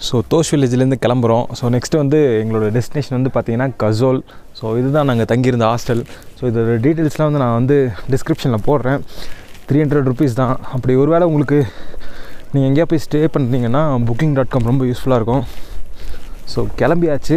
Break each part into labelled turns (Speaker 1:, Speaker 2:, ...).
Speaker 1: So தோஷ் வில்லேஜ்லேருந்து கிளம்புறோம் so next வந்து எங்களோட டெஸ்டினேஷன் வந்து பார்த்தீங்கன்னா கசோல் ஸோ இதுதான் நாங்கள் தங்கியிருந்த ஹாஸ்டல் ஸோ இதோட டீட்டெயில்ஸ்லாம் வந்து நான் வந்து டிஸ்கிரிப்ஷனில் போடுறேன் த்ரீ ஹண்ட்ரட் ருபீஸ் தான் அப்படி ஒருவேளை உங்களுக்கு நீங்கள் எங்கேயா போய் ஸ்டே பண்ணுறீங்கன்னா புக்கிங் டாட் காம் ரொம்ப யூஸ்ஃபுல்லாக இருக்கும் ஸோ கிளம்பியாச்சு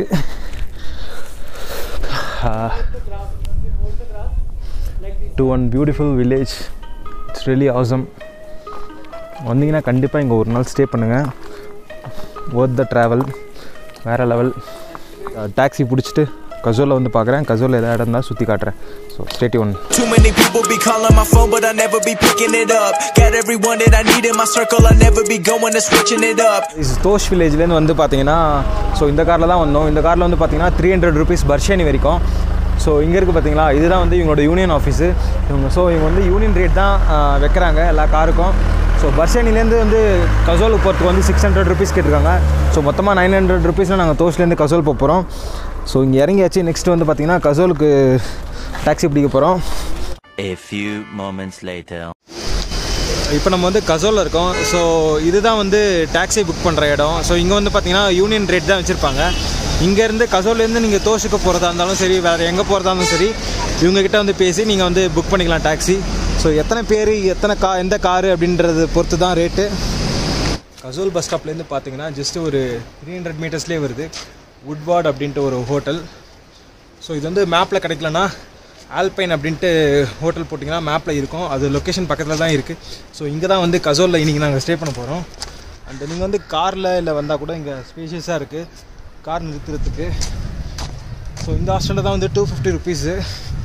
Speaker 1: to one beautiful village it's really awesome வந்தீங்கன்னா கண்டிப்பாக இங்கே ஒரு நாள் ஸ்டே பண்ணுங்கள் ஒர்த் த ட்ராவல் வேறு லெவல் டாக்ஸி பிடிச்சிட்டு கசோலில் வந்து பார்க்குறேன் கசோலில் எதாவது இடம் இருந்தால் சுற்றி காட்டுறேன் ஸோ ஸ்டேட்டி ஒன்
Speaker 2: Too many people be calling my phone, but I never be picking it up. Got everyone that I need in my circle, I never be going and switching it up.
Speaker 1: இஸ் தோஷ் வில்லேஜ்லேருந்து வந்து பார்த்தீங்கன்னா so இந்த காரில் தான் வந்தோம் இந்த காரில் வந்து பார்த்தீங்கன்னா த்ரீ ஹண்ட்ரட் ருபீஸ் பர்ஷேனி வரைக்கும் ஸோ இங்கே இருக்குது பார்த்தீங்களா இதுதான் வந்து இவங்களோட யூனியன் ஆஃபீஸு இவங்க ஸோ இவங்க வந்து யூனியன் ரேட் தான் ஆ, வைக்கிறாங்க எல்லா காருக்கும் ஸோ பர்ஷேனிலேருந்து வந்து கசோலுக்கு போகிறதுக்கு வந்து சிக்ஸ் ஹண்ட்ரட் ருபீஸ் கேட்டிருக்காங்க ஸோ மொத்தமாக நைன் ஹண்ட்ரட் ருபீஸில் நாங்கள் தோஷ்லேருந்து கசோல் போக போகிறோம் ஸோ இங்கே இறங்கியாச்சு நெக்ஸ்ட் வந்து பார்த்தீங்கன்னா கசோலுக்கு டாக்ஸி பிடிக்க போகிறோம்
Speaker 3: A few moments later.
Speaker 1: இப்போ நம்ம வந்து கசோலில் இருக்கோம் ஸோ இதுதான் வந்து டாக்ஸி புக் பண்ணுற இடம் ஸோ இங்கே வந்து பார்த்தீங்கன்னா யூனியன் ரேட் தான் வச்சுருப்பாங்க இங்கேருந்து கசோல்லேருந்து நீங்கள் தோஷுக்கு போகிறதா இருந்தாலும் சரி வேறு எங்கே போகிறதா இருந்தாலும் சரி இவங்ககிட்ட வந்து பேசி நீங்கள் வந்து புக் பண்ணிக்கலாம் டாக்ஸி ஸோ எத்தனை பேர் எத்தனை கா எந்த காரு அப்படின்றத பொறுத்து தான் ரேட்டு கசோல் பஸ் ஸ்டாப்லேருந்து பார்த்தீங்கன்னா ஜஸ்ட் ஒரு த்ரீ ஹண்ட்ரட் மீட்டர்ஸ்லேயே வருது வுட்வார்ட் அப்படின்ட்டு ஒரு ஹோட்டல் ஸோ இது வந்து மேப்பில் கிடைக்கலனா ஆல்பைன் அப்படின்ட்டு ஹோட்டல் போட்டிங்கன்னா மேப்பில் இருக்கும் அது லொக்கேஷன் பக்கத்தில் தான் இருக்குது ஸோ இங்கே தான் வந்து கசோலில் இன்றைக்கி நாங்கள் ஸ்டே பண்ண போகிறோம் அண்ட் நீங்கள் வந்து காரில் இல்லை வந்தால் கூட இங்கே ஸ்பேஷியஸாக இருக்குது கார் நிறுத்துறதுக்கு ஸோ இந்த ஹாஸ்டலில் தான் வந்து டூ ஃபிஃப்டி ருபீஸு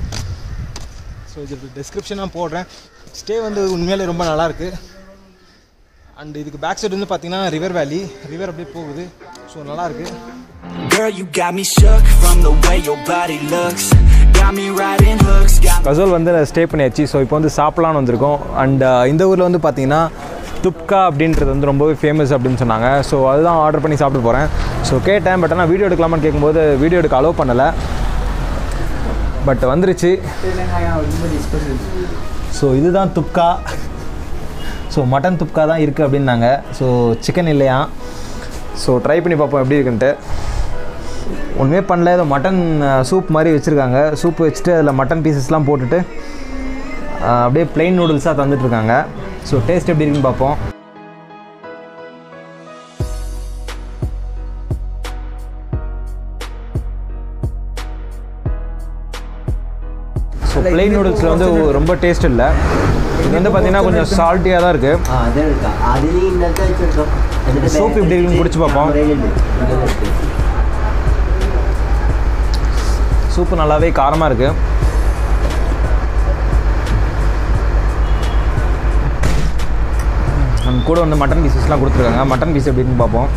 Speaker 1: ஸோ இது டிஸ்கிரிப்ஷனாக போடுறேன் ஸ்டே வந்து உண்மையிலே ரொம்ப நல்லாயிருக்கு அண்ட் இதுக்கு பேக் சைடு வந்து பார்த்தீங்கன்னா ரிவர் வேலி ரிவர் அப்படியே போகுது ஸோ நல்லாயிருக்கு
Speaker 2: Girl, you got me shook from the way your body looks. Got me riding hooks, got me.
Speaker 1: Kasol வந்து ஸ்டே பண்ணியாச்சு ஸோ இப்போ வந்து சாப்பிட்லான்னு வந்திருக்கோம் அண்ட் இந்த ஊரில் வந்து பார்த்தீங்கன்னா துப்கா அப்படின்றது வந்து ரொம்பவே ஃபேமஸ் அப்படின்னு சொன்னாங்க ஸோ அதுதான் ஆர்டர் பண்ணி சாப்பிட்டு போகிறேன் ஸோ கேட்டேன் பட் ஆனால் வீடியோ எடுக்கலாமான்னு கேட்கும்போது வீடியோ எடுக்க அலோவ் பண்ணலை பட் வந்துருச்சு ஸோ இதுதான் துப்கா ஸோ மட்டன் துப்கா தான் இருக்குது அப்படின்னாங்க ஸோ சிக்கன் இல்லையா ஸோ ட்ரை பண்ணி பார்ப்போம் எப்படி இருக்குன்ட்டு ஒன்றுமே பண்ணல ஏதோ மட்டன் சூப் மாதிரி வச்சுருக்காங்க சூப் வச்சுட்டு அதில் மட்டன் பீசஸ்லாம் போட்டுட்டு அஹ், அப்படியே plain நூடுல்ஸாக தந்துட்டுருக்காங்க ஸோ டேஸ்ட் எப்படி இருக்குன்னு பார்ப்போம் ஸோ plain நூடுல்ஸில் வந்து ரொம்ப டேஸ்ட் இல்லை இது வந்து பார்த்தீங்கன்னா கொஞ்சம் சால்ட்டியாக தான் இருக்குது
Speaker 4: ആ അതെടുക്കാം അതിൽ ഇന്നത്തെ വെച്ചെടുക്കാം എന്നിട്ട്
Speaker 1: സോപ്പ്
Speaker 4: back
Speaker 1: ഇവിടെ ഇരുന്ന്
Speaker 4: വെച്ച്
Speaker 1: കുടിച്ച് പാപ്പാ.
Speaker 4: ക്യാമറയിലുണ്ട്. ഇങ്ങനെ എടുത്ത്.
Speaker 1: சூப்பு நல்லாவே காரமாக இருக்குது அண்ட் கூட வந்து மட்டன் பீசஸ்லாம் கொடுத்துருக்காங்க மட்டன் பீஸ் எப்படின்னு பார்ப்போம்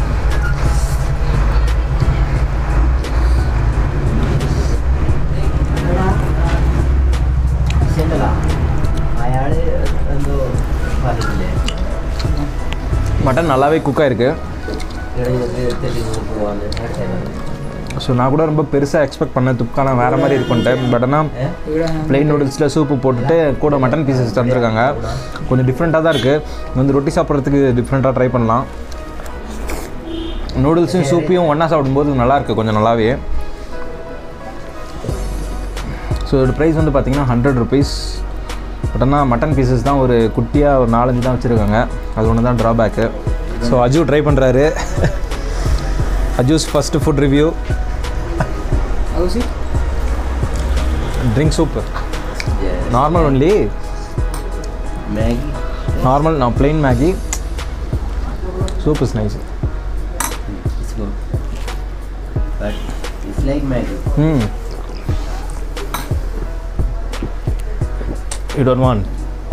Speaker 4: ശരിയല്ല. അയാള് എന്തോ പറഞ്ഞിട്ടില്ലേ
Speaker 1: மட்டன் நல்லாவே குக்காக இருக்குது
Speaker 4: ഇവിടെ ഇങ്ങോട്ട് തെറ്റിങ്ങോട്ട് പോവാന്ന് അടുത്ത
Speaker 1: ஸோ நான் கூட ரொம்ப பெருசாக எக்ஸ்பெக்ட் பண்ணேன் துப்காலாம் வேறு மாதிரி இருக்குன்ட்டு பட் ஆனால் plain நூடுல்ஸில் சூப்பு போட்டுட்டு கூட மட்டன் பீசஸ் தந்துருக்காங்க கொஞ்சம் டிஃப்ரெண்ட்டாக தான் இருக்குது வந்து ரொட்டி சாப்பிட்றதுக்கு டிஃப்ரெண்ட்டாக ட்ரை பண்ணலாம் நூடுல்ஸையும் சூப்பையும் ஒன்றா சாப்பிடும்போது நல்லா இருக்குது கொஞ்சம் நல்லாவே ஸோ இதோட ப்ரைஸ் வந்து பார்த்தீங்கன்னா ஹண்ட்ரட் ருபீஸ் பட் ஆனால் மட்டன் பீசஸ் தான் ஒரு குட்டியாக ஒரு நாலஞ்சு தான் வச்சுருக்காங்க அது ஒன்று தான் ட்ராபேக்கு ஸோ அஜு ட்ரை பண்ணுறாரு Aju's first food review drink soup normal only
Speaker 4: Maggi
Speaker 1: normal நான் plain Maggi soup is nice
Speaker 4: it's good but it's like Maggi
Speaker 1: hmm you don't want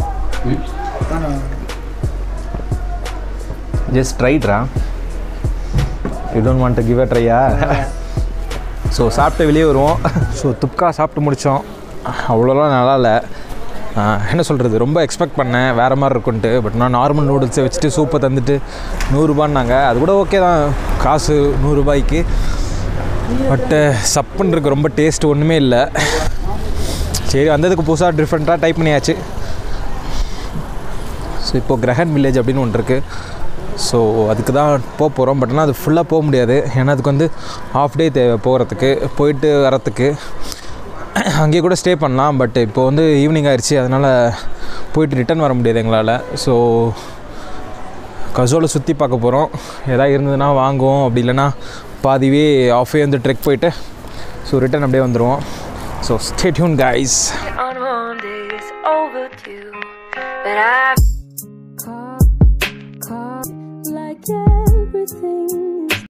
Speaker 1: just ட்ரைட்ரா you don't want give a ட்ரையா so சாப்பிட்டு வெளியே வருவோம் so துப்கா சாப்பிட்டு முடித்தோம் அவ்வளோலாம் நல்லா இல்லை ஆஹ், என்ன சொல்கிறது ரொம்ப எக்ஸ்பெக்ட் பண்ணேன் வேறு மாதிரி இருக்குன்ட்டு பட் நான் நார்மல் நூடுல்ஸை வச்சுட்டு சூப்பை தந்துட்டு நூறுரூபான்னாங்க அது கூட ஓகே தான் காசு நூறுரூபாய்க்கு பட்டு சப்புன்னு இருக்கு ரொம்ப டேஸ்ட் ஒன்றுமே இல்லை சரி வந்ததுக்கு புதுசாக டிஃப்ரெண்ட்டாக டைப் பண்ணியாச்சு ஸோ இப்போது கிரகன் வில்லேஜ் அப்படின்னு ஒன்று இருக்குது ஸோ அதுக்கு தான் போக போகிறோம் பட் ஆனால் அது ஃபுல்லாக போக முடியாது ஏன்னா அதுக்கு வந்து ஆஃப் டே தேவை போகிறதுக்கு போயிட்டு வரத்துக்கு அங்கேயே கூட ஸ்டே பண்ணலாம் பட் இப்போ வந்து ஈவினிங் ஆயிடுச்சு அதனால் போயிட்டு ரிட்டர்ன் வர முடியாது எங்களால் ஸோ கசோலை சுற்றி பார்க்க போகிறோம் எதாவது இருந்ததுன்னா வாங்குவோம் அப்படி இல்லைன்னா பாதிவே ஆஃபே வந்து ட்ரெக் போயிட்டு ஸோ ரிட்டர்ன் அப்படியே வந்துடுவோம் so stay tuned guys
Speaker 5: on Mondays overdue. But I
Speaker 6: caught, caught like everything